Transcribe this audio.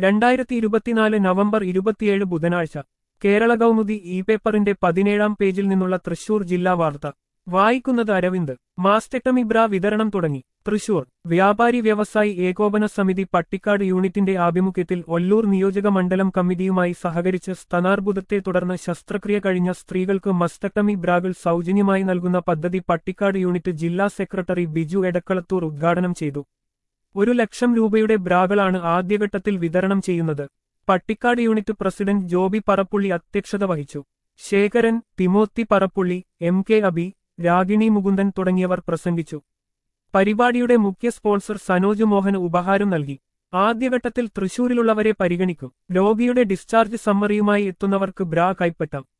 രണ്ടായിരത്തി ഇരുപത്തിനാല് നവംബർ ഇരുപത്തിയേഴ് ബുധനാഴ്ച കേരള കൗമുദി ഇ പേപ്പറിന്റെ പതിനേഴാം പേജിൽ നിന്നുള്ള തൃശൂർ ജില്ലാ വാർത്ത വായിക്കുന്നത് അരവിന്ദ് മാസ്റ്റെക്ടമി ബ്ര വിതരണം തുടങ്ങി തൃശൂർ വ്യാപാരി വ്യവസായി ഏകോപന സമിതി പട്ടിക്കാട് യൂണിറ്റിന്റെ ആഭിമുഖ്യത്തിൽ ഒല്ലൂർ നിയോജക മണ്ഡലം കമ്മിറ്റിയുമായി സഹകരിച്ച് സ്തനാർബുദത്തെ തുടർന്ന് ശസ്ത്രക്രിയ കഴിഞ്ഞ സ്ത്രീകൾക്ക് മസ്റ്റക്ടമി ബ്രാകൾ സൗജന്യമായി നൽകുന്ന പദ്ധതി പട്ടിക്കാട് യൂണിറ്റ് ജില്ലാ സെക്രട്ടറി ബിജു എടക്കളത്തൂർ ഉദ്ഘാടനം ചെയ്തു ഒരു ലക്ഷം രൂപയുടെ ബ്രാകളാണ് ആദ്യഘട്ടത്തിൽ വിതരണം ചെയ്യുന്നത് പട്ടിക്കാട് യൂണിറ്റ് പ്രസിഡന്റ് ജോബി പറപ്പുള്ളി അധ്യക്ഷത വഹിച്ചു ശേഖരൻ തിമോത്തി പറപ്പുള്ളി എം കെ അബി രാഗിണി മുകുന്ദൻ തുടങ്ങിയവർ പ്രസംഗിച്ചു പരിപാടിയുടെ മുഖ്യ സ്പോൺസർ സനോജ് മോഹൻ ഉപഹാരം നൽകി ആദ്യഘട്ടത്തിൽ തൃശൂരിലുള്ളവരെ പരിഗണിക്കും രോഗിയുടെ ഡിസ്ചാർജ് സമ്മറിയുമായി എത്തുന്നവർക്ക് ബ്രാ കൈപ്പറ്റാം